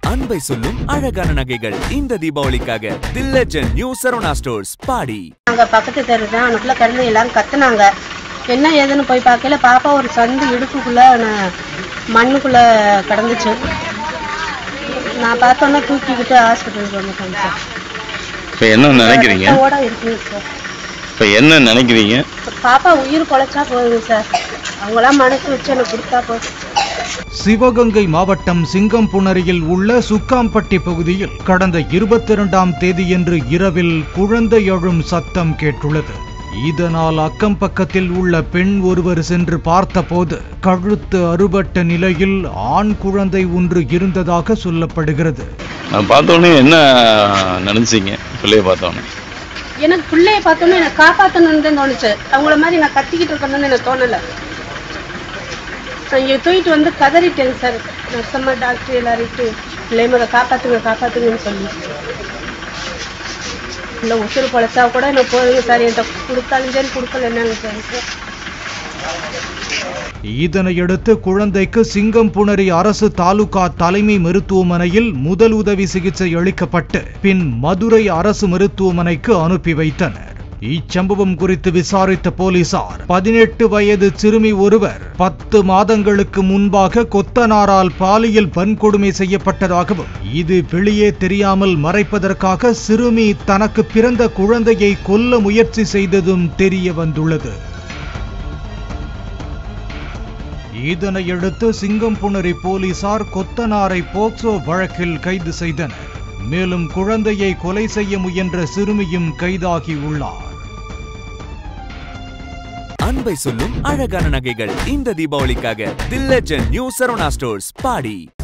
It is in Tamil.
அன்பை சொல்லும் அழகான நகைகள் இந்த தீபாவளிக்காக the legend new Saravana stores பாடி நாங்க பக்கத்து தெரு தான் அதுக்குள்ள கிடந்து எல்லாரும் கத்துனாங்க என்ன ஏதுன்னு போய் பார்க்கல பாப்பா ஒரு சந்து இடுப்புக்குள்ள ந- மண்ணுக்குள்ள கிடந்துச்சு நான் பார்த்தோன்னே தூக்கிக்கிட்டு ஹாஸ்பிட்டலுக்கு வந்துட்டேன் சார் இப்போ என்ன நினைக்கிறீங்க ஓட இருக்குங்க சார் இப்போ என்ன நினைக்கிறீங்க பாப்பா உயிர் பொழைச்சா போதுங்க சார் அவங்களாம் மனசு வச்சு எனக்கு கொடுத்தா போதும் சிவகங்கை மாவட்டம் சிங்கம்புணரியில் உள்ள சுக்காம்பட்டி பகுதியில் கடந்த இருபத்தி இரண்டாம் தேதியன்று இரவில் குழந்தை அழும் சத்தம் கேட்டுள்ளது இதனால் அக்கம் பக்கத்தில் உள்ள பெண் ஒருவர் சென்று பார்த்தபோது கழுத்து அறுபட்ட நிலையில் ஆண் குழந்தை ஒன்று இருந்ததாக சொல்லப்படுகிறது நான் பார்த்தோன்னே என்ன நினைச்சீங்க பிள்ளைய பார்த்தோன்னே எனக்கு பிள்ளைய பார்த்தோன்னே எனக்கு காப்பாற்றணும்னு தான் தோணுச்சு அவங்கள மாதிரி நான் கத்திக்கிட்டு இருக்கணும்னு எனக்கு தோணலை நான் இங்கே தூக்கிட்டு வந்து கதறிட்டேன் சார் நர்சம்மா டாக்டர் எல்லாரிட்டு பிள்ளைமரை காப்பாற்றுங்க காப்பாற்றுங்கன்னு சொல்லி இல்லை உசுறு பொழைச்சா கூட எனக்கு போதுங்க சார் என்கிட்ட கொடுத்தாலும் சரி கொடுக்கல என்னங்க சார் இதனையடுத்து குழந்தைக்கு சிங்கம்புணரி அரசு தாலுகா தலைமை மருத்துவமனையில் முதல் உதவி சிகிச்சை அளிக்கப்பட்டு பின் மதுரை அரசு மருத்துவமனைக்கு அனுப்பி வைத்தனர் இச்சம்பவம் குறித்து விசாரித்த போலீசார் பதினெட்டு வயது சிறுமி ஒருவர் பத்து மாதங்களுக்கு முன்பாக கொத்தனாரால் பாலியல் வன்கொடுமை செய்யப்பட்டதாகவும் இது வெளியே தெரியாமல் மறைப்பதற்காக சிறுமி தனக்கு பிறந்த குழந்தையை கொல்ல முயற்சி செய்ததும் தெரிய வந்துள்ளது இதனையடுத்து சிங்கம்புணரி போலீசார் கொத்தனாரை போக்சோ வழக்கில் கைது செய்தனர் மேலும் குழந்தையை கொலை செய்ய முயன்ற சிறுமியும் கைதாகி உள்ளார் அன்பை சொல்லும் அழகான நகைகள் இந்த தீபாவளிக்காக the legend new Saravana stores body